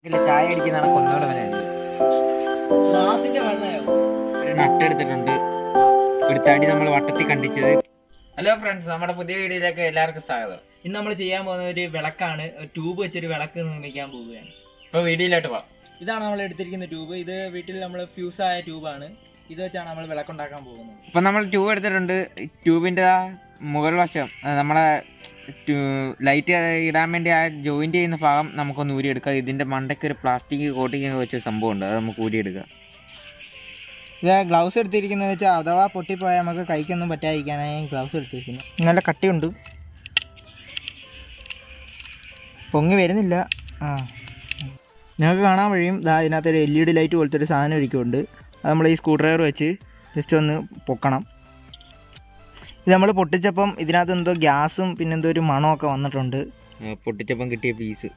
ഇല്ല, ചായ അടിക്കുന്നതാണ് കൊന്നോടെ വരാൻ ഗ്ലാസിന്റെ വെള്ളയോ ഒരു നട്ടെടുത്തിട്ടുണ്ട് ഒരു തടി നമ്മൾ വട്ടത്തിൽ കണ്ടിച്ചത് ഹലോ ഫ്രണ്ട്സ് നമ്മുടെ പുതിയ വീഡിയോയിലേക്ക് എല്ലാവർക്കും സ്വാഗതം ഇന്ന് നമ്മൾ ചെയ്യാൻ പോകുന്ന ഒരു വിളക്കാണ് ഒരു ട്യൂബ് വെച്ചൊരു വിളക്ക് നിർമ്മിക്കാൻ പോവുകയാണ് ഇപ്പൊ വീഡിയോയിലോട്ട് പോവാം ഇതാണ് നമ്മൾ എടുത്തിരിക്കുന്ന ട്യൂബ് ഇത് വീട്ടിൽ നമ്മൾ ഫ്യൂസ് ആയ ട്യൂബാണ് ഇത് വെച്ചാണ് നമ്മൾ വിളക്കുണ്ടാക്കാൻ പോകുന്നത് ഇപ്പൊ നമ്മൾ ട്യൂബ് എടുത്തിട്ടുണ്ട് ട്യൂബിന്റെ ആ മുകൾ വശം ആ, നമ്മളെ ലൈറ്റ് ഇടാൻ വേണ്ടി ആ ജോയിന്റ് ചെയ്യുന്ന ഭാഗം നമുക്കൊന്ന് ഊരിയെടുക്കാം ഇതിന്റെ മണ്ടയ്ക്ക് ഒരു പ്ലാസ്റ്റിക് കോട്ടിങ് വെച്ച സംഭവം ഉണ്ട് അത് നമുക്ക് ഊരിയെടുക്കാം ഇത് ഗ്ലൗസ് എടുത്തിരിക്കുന്നത് വെച്ചാൽ അഥവാ പൊട്ടിപ്പോയാൽ നമുക്ക് കൈക്കൊന്നും പറ്റാതിരിക്കാനായി ഗ്ലൗസ് എടുത്തിരിക്കുന്നത് നല്ല കട്ടിയുണ്ട് പൊങ്ങി വരുന്നില്ല ആ ഞങ്ങൾക്ക് കാണാൻ വഴിയും ദാ ഇതിനകത്ത് ഒരു എൽ ഇ ഡി ലൈറ്റ് പോലത്തെ ഒരു സാധനം ഇരിക്കുന്നുണ്ട് അത് നമ്മൾ ഈ സ്ക്രൂ ഡ്രൈവർ വെച്ച് ജസ്റ്റ് ഒന്ന് പൊക്കണം ഇത് നമ്മൾ പൊട്ടിച്ചപ്പം ഇതിനകത്ത് എന്തോ ഗ്യാസും പിന്നെന്തോ ഒരു മണമൊക്കെ വന്നിട്ടുണ്ട് ആ, പൊട്ടിച്ചപ്പം കിട്ടിയ പീസ്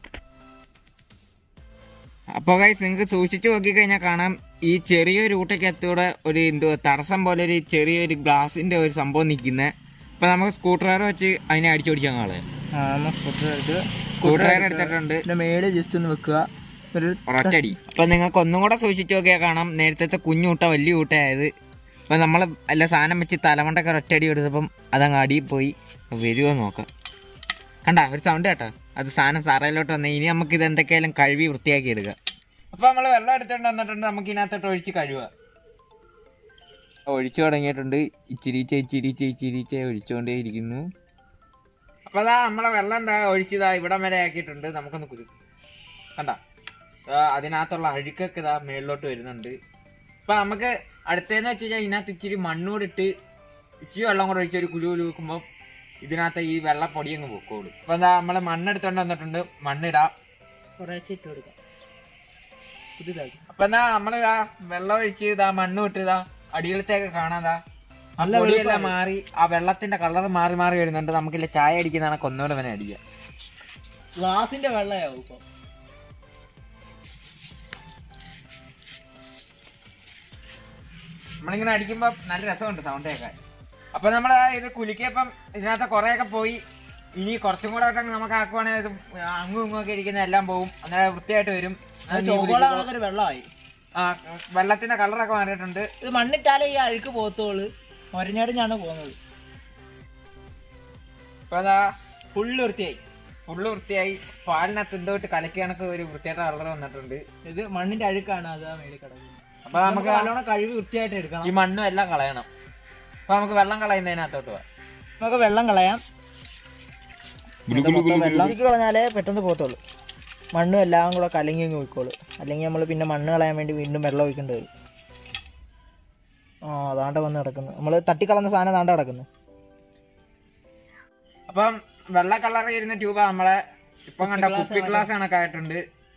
അപ്പോൾ ഗൈസ് നിങ്ങൾക്ക് സൂക്ഷിച്ചു നോക്കിക്കഴിഞ്ഞാൽ കാണാം ഈ ചെറിയൊരു ഊട്ടയ്ക്കത്തൂടെ ഒരു എന്തോ തടസ്സം പോലെ ഒരു ചെറിയൊരു ഗ്ലാസിന്റെ ഒരു സംഭവം നിൽക്കുന്നത് അപ്പൊ നമുക്ക് സ്ക്രൂ ഡ്രൈവർ വെച്ച് അതിനെ അടിച്ചോടിക്കാൻ കളയാം സ്ക്രൂ ഡ്രൈവർ എടുത്തിട്ടുണ്ട് ഇതിന്റെ മേലെ ജസ്റ്റ് ഒന്ന് വെക്കുക ഒരു ഒരൊറ്റടി അപ്പൊ നിങ്ങൾക്ക് ഒന്നും കൂടെ സൂക്ഷിച്ചു നോക്കിയാൽ കാണാം നേരത്തെ കുഞ്ഞൂട്ട വലിയ ഊട്ടയായത് അപ്പൊ നമ്മൾ എല്ലാ സാധനം വെച്ച് തലമണ്ടൊക്കെ ഒറ്റടി എടുത്തപ്പം അതങ്ങ് അടിയിൽ പോയി വരുമോ നോക്കാം കണ്ട ഒരു സൗണ്ട് കേട്ടോ അത് സാധനം തറയിലോട്ട് വന്നേ ഇനി നമുക്ക് ഇത് എന്തൊക്കെയായാലും കഴുകി വൃത്തിയാക്കി എടുക്കാം അപ്പൊ നമ്മൾ വെള്ളം എടുത്തോണ്ട് വന്നിട്ടുണ്ട് നമുക്ക് ഇതിനകത്തോട്ട് ഒഴിച്ച് കഴുകുക ഒഴിച്ചു തുടങ്ങിയിട്ടുണ്ട് ഇച്ചിരിച്ച ഇച്ചിരിച്ച ഇച്ചിരിച്ച ഒഴിച്ചുകൊണ്ടേ ഇരിക്കുന്നു അപ്പൊ അതാ നമ്മളെ വെള്ളം എന്താ ഒഴിച്ചതാ ഇവിടം വരെ ആക്കിയിട്ടുണ്ട് നമുക്കൊന്ന് കുതി കണ്ട അതിനകത്തുള്ള അഴുക്കൊക്കെ ഇതാ മേളിലോട്ട് വരുന്നുണ്ട് അപ്പൊ നമുക്ക് അടുത്തേന്ന് വെച്ച് കഴിഞ്ഞാൽ ഇതിനകത്ത് ഇച്ചിരി മണ്ണൂടെ ഇട്ട് ഇച്ചിരി വെള്ളം കൂടെ ഒഴിച്ച് ഒരു കുലു കുലു വെക്കുമ്പോൾ ഇതിനകത്ത് ഈ വെള്ളപ്പൊടി അങ്ങ് പൊക്കോളൂ അപ്പൊ എന്താ നമ്മള് മണ്ണെടുത്തോണ്ട് വന്നിട്ടുണ്ട് മണ്ണിടാം കുറേശ്ശെ ഇട്ട് കൊടുക്കാം പുതിയതാക്കി അപ്പൊ എന്താ നമ്മളിതാ വെള്ളം ഒഴിച്ച് ഇതാ മണ്ണ് ഇട്ട് ഇതാ അടിയിലത്തേക്ക് കാണാതാ നല്ല പൊടിയെല്ലാം വെളുപ്പായി. മാറി ആ വെള്ളത്തിന്റെ കളർ മാറി മാറി വരുന്നുണ്ട് നമുക്കില്ല ചായ അടിക്കുന്നതാണ് കൊന്നോടെ വനെ അടിക്കാം ഗ്ലാസിന്റെ വെള്ളയാവും ഇപ്പൊ നമ്മളിങ്ങനെ അടിക്കുമ്പോ നല്ല രസമുണ്ട് സൗണ്ട് കേൾക്കാൻ അപ്പൊ നമ്മൾ ഇത് കുലുക്കിയപ്പം ഇതിനകത്ത് കുറെയൊക്കെ പോയി ഇനി കുറച്ചും കൂടെ ആയിട്ട് നമുക്ക് ആക്കുവാണെങ്കിൽ ഇത് അങ്ങും ഇങ്ങും ഒക്കെ ഇരിക്കുന്ന എല്ലാം പോകും അന്നേരം വൃത്തിയായിട്ട് വരും അത് നീ ചോക്കോള കുലുക്കിക്കോ. ഒരു വെള്ളമായി ആ വെള്ളത്തിന്റെ കളറൊക്കെ മാറിയിട്ടുണ്ട് ഇത് മണ്ണിട്ടാലേ ഈ അഴുക്ക് പോകത്തോള് ഒരഞ്ഞടിഞ്ഞാണ് പോകുന്നത് അപ്പൊ അതാ ഫുള്ള് വൃത്തിയായി ഫുള്ള് വൃത്തിയായി പാലിനകത്ത് എന്തോ ഇട്ട് കലക്കി കണക്ക് ഒരു വൃത്തിയായിട്ട് കളർ വന്നിട്ടുണ്ട് ഇത് മണ്ണിന്റെ അഴുക്കാണ് അത് ആ മേളിൽ കിടക്കുന്നത് അപ്പൊ നമുക്ക് നമുക്ക് നല്ലോണം കഴുകി വൃത്തിയായിട്ട് എടുക്കണം ഈ മണ്ണും എല്ലാം കളയണം അപ്പൊ നമുക്ക് വെള്ളം കളയുന്നതിനകത്തോട്ട് പോവാം നമുക്ക് വെള്ളം കളയാം വെള്ളം കളഞ്ഞാലേ പെട്ടെന്ന് പോകത്തുള്ളൂ മണ്ണും എല്ലാം കൂടെ കലങ്ങി അങ്ങ് പോയിക്കോളൂ അല്ലെങ്കിൽ നമ്മൾ പിന്നെ മണ്ണ് കളയാൻ വേണ്ടി വീണ്ടും വെള്ളം ഒഴിക്കേണ്ടി വരും ആ അതാണ്ട വന്ന് കിടക്കുന്നു നമ്മൾ തട്ടിക്കളഞ്ഞ സാധനം താണ്ട കിടക്കുന്നു അപ്പം വെള്ള കളർ ഇരുന്ന ട്യൂബ നമ്മളെ ഇപ്പം കണ്ട കുപ്പി ഗ്ലാസ് കണക്കായിട്ടുണ്ട്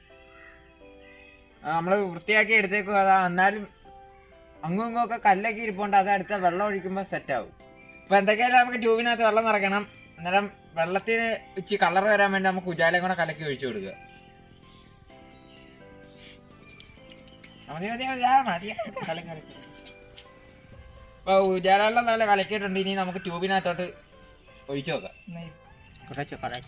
ആ, നമ്മള് വൃത്തിയാക്കി എടുത്തേക്കും അതാ എന്നാലും അങ്ങും ഇങ്ങും ഒക്കെ കല്ലൊക്കെ ഇരിപ്പുണ്ട് അത് അടുത്ത വെള്ളം ഒഴിക്കുമ്പോൾ സെറ്റ് ആവും അപ്പൊ എന്തൊക്കെയായാലും നമുക്ക് ട്യൂബിനകത്ത് വെള്ളം നിറയ്ക്കണം അന്നേരം വെള്ളത്തിന് ഇച്ചി കളർ വരാൻ വേണ്ടി നമുക്ക് ഉജാലയും കൂടെ കലക്കി ഒഴിച്ചു കൊടുക്കുക മതി, മതി, മതി, ആ, മതി. കലക്കി, കലക്കി. അപ്പൊ ഉജാല വെള്ളം നല്ല കലക്കിയിട്ടുണ്ട് ഇനി നമുക്ക് ട്യൂബിനകത്തോട്ട് ഒഴിച്ചു നോക്കാം കുറച്ച് കുറച്ച്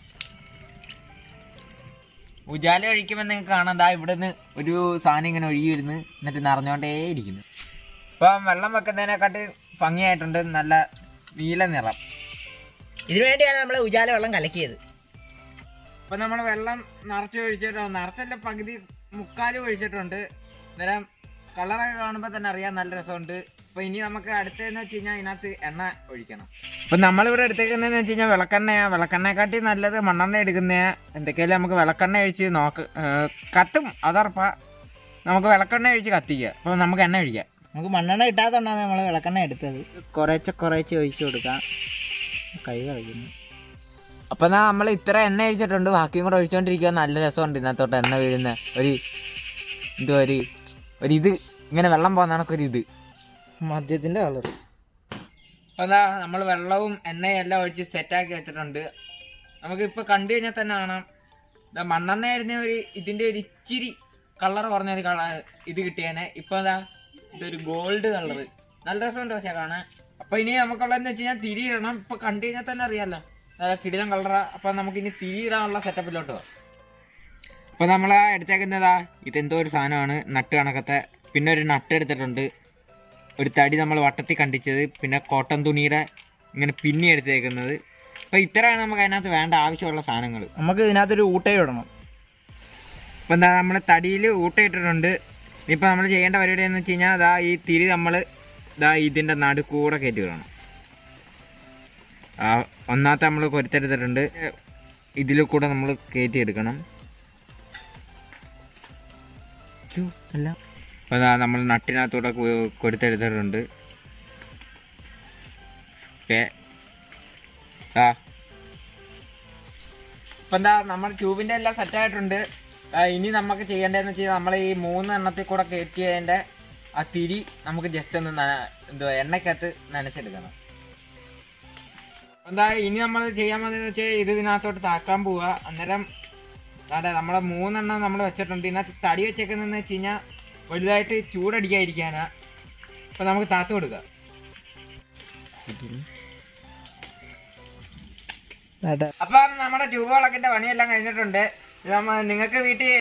ഉജാല ഒഴിക്കുമ്പോൾ നിങ്ങൾക്ക് കാണാം ദാ ഇവിടുന്ന് ഒരു സാധനം ഇങ്ങനെ ഒഴുകി വരുന്നു എന്നിട്ട് നിറഞ്ഞോണ്ടേ ഇരിക്കുന്നു ഇപ്പം വെള്ളം വെക്കുന്നതിനെക്കാട്ടി ഭംഗിയായിട്ടുണ്ട് നല്ല നീല നിറം ഇതിനു വേണ്ടിയാണ് നമ്മൾ ഉജാല വെള്ളം കലക്കിയത് ഇപ്പൊ നമ്മൾ വെള്ളം നിറച്ച് ഒഴിച്ചിട്ടോ നിറച്ചല്ല പകുതി മുക്കാലും ഒഴിച്ചിട്ടുണ്ട് അന്നേരം കളറൊക്കെ കാണുമ്പോൾ തന്നെ അറിയാം നല്ല രസമുണ്ട് അപ്പൊ ഇനി നമുക്ക് അടുത്തതെന്ന് വെച്ച് കഴിഞ്ഞാൽ ഇതിനകത്ത് എണ്ണ ഒഴിക്കണം അപ്പൊ നമ്മളിവിടെ എടുത്തേക്കുന്നതെന്ന് വെച്ച് കഴിഞ്ഞാൽ വിളക്കെണ്ണയാ വിളക്കെണ്ണയെക്കാട്ടി നല്ലത് മണ്ണെണ്ണ എടുക്കുന്നയാ എന്തൊക്കെയാലും നമുക്ക് വിളക്കെണ്ണ ഒഴിച്ച് നോക്ക് ഏർ കത്തും അതറപ്പാ നമുക്ക് വിളക്കെണ്ണ ഒഴിച്ച് കത്തിക്കുക അപ്പൊ നമുക്ക് എണ്ണ ഒഴിക്കാം നമുക്ക് മണ്ണെണ്ണ കിട്ടാത്തതുകൊണ്ടാണ് നമ്മൾ വിളക്കെണ്ണ എടുത്തത് കുറേശ്ശെ കുറേശ്ശെ ഒഴിച്ചു കൊടുക്കാം കൈ കളിക്കുന്നു അപ്പൊ നമ്മൾ ഇത്ര എണ്ണ ഒഴിച്ചിട്ടുണ്ട് ബാക്കിയും കൂടെ ഒഴിച്ചോണ്ടിരിക്കുക നല്ല രസമുണ്ട് ഇതിനകത്തോട്ട് എണ്ണ വീഴുന്ന ഒരു എന്തോ ഒരു ഒരു ഇത് ഇങ്ങനെ വെള്ളം പോകുന്ന കണക്കൊരു ഇത് മദ്യത്തിന്റെ കളർ അപ്പൊ അതാ നമ്മൾ വെള്ളവും എണ്ണയും എല്ലാം ഒഴിച്ച് സെറ്റാക്കി വെച്ചിട്ടുണ്ട് നമുക്ക് ഇപ്പൊ കണ്ടു കഴിഞ്ഞാൽ തന്നെ കാണാം ദാ മണ്ണെണ്ണ ആയിരുന്ന ഒരു ഇതിന്റെ ഒരു ഇച്ചിരി കളർ കുറഞ്ഞ ഒരു കളർ ഇത് കിട്ടിയേനെ ഇപ്പൊ അതാ ഇതൊരു ഗോൾഡ് കളർ നല്ല രസമുണ്ട് പക്ഷെ കാണാൻ അപ്പൊ ഇനി നമുക്കുള്ളതെന്ന് വെച്ച് കഴിഞ്ഞാൽ തിരി ഇടണം ഇപ്പൊ കണ്ടു കഴിഞ്ഞാൽ തന്നെ അറിയാലോ നല്ല കിടിലം കളറാ അപ്പൊ നമുക്ക് ഇനി തിരി ഇടാനുള്ള സെറ്റപ്പിലോട്ട് പോവാം അപ്പൊ നമ്മൾ എടുത്തേക്കുന്നതാ ഇതെന്തോ ഒരു സാധനമാണ് നട്ട് കണക്കത്തെ പിന്നെ ഒരു നട്ട് എടുത്തിട്ടുണ്ട് ഒരു തടി നമ്മൾ വട്ടത്തിൽ കണ്ടിച്ചത് പിന്നെ കോട്ടൺ തുണിയുടെ ഇങ്ങനെ പിന്നി എടുത്തേക്കുന്നത് അപ്പൊ ഇത്രയാണ് നമുക്ക് അതിനകത്ത് വേണ്ട ആവശ്യമുള്ള സാധനങ്ങൾ നമുക്ക് ഇതിനകത്തൊരു ഊട്ടയും ഇടണം അപ്പൊ എന്താ നമ്മൾ തടിയിൽ ഊട്ടയിട്ടിട്ടുണ്ട് ഇപ്പൊ നമ്മൾ ചെയ്യേണ്ട പരിപാടി എന്ന് വെച്ച് കഴിഞ്ഞാൽ അതാ ഈ തിരി നമ്മൾ ഇതാ ഇതിന്റെ നടുക്കൂടെ കയറ്റി വിടണം ആ ഒന്നാമത്തെ നമ്മൾ കൊരുത്തെടുത്തിട്ടുണ്ട് ഇതിൽ കൂടെ നമ്മൾ കയറ്റി എടുക്കണം ഛു, അല്ല അപ്പൊ അതാ നമ്മൾ നട്ടിനകത്തൂടെ കൊ- കൊരുത്തെടുത്തിട്ടുണ്ട് ഓക്കെ ആ ഇപ്പൊ എന്താ നമ്മുടെ ട്യൂബിന്റെ എല്ലാം സെറ്റ് ആയിട്ടുണ്ട് ആ, ഇനി നമുക്ക് ചെയ്യേണ്ടതെന്ന് വെച്ചാൽ നമ്മൾ ഈ മൂന്ന് എണ്ണത്തിൽ കൂടെ കയറ്റിയതിന്റെ ആ തിരി നമുക്ക് ജസ്റ്റ് ഒന്ന് നന- എന്തുവാ എണ്ണക്കകത്ത് നനച്ചെടുക്കണം എന്താ ഇനി നമ്മൾ ചെയ്യാൻ പോകുന്നതെന്ന് വെച്ചാൽ ഇത് ഇതിനകത്തോട്ട് താക്കാൻ പോവുക അന്നേരം അതെ നമ്മളെ മൂന്നെണ്ണം നമ്മൾ വെച്ചിട്ടുണ്ട് ഇതിനകത്ത് തടി വെച്ചേക്കുന്നതെന്ന് വെച്ച് കഴിഞ്ഞാൽ വലുതായിട്ട് ചൂടടിക്കാതിരിക്കാനാ അപ്പൊ നമുക്ക് താത്തു കൊടുക്കാം അതെ അപ്പം നമ്മുടെ ട്യൂബ് വിളക്കിന്റെ പണിയെല്ലാം കഴിഞ്ഞിട്ടുണ്ട് ഇത് നമ്മ നിങ്ങൾക്ക് വീട്ടിൽ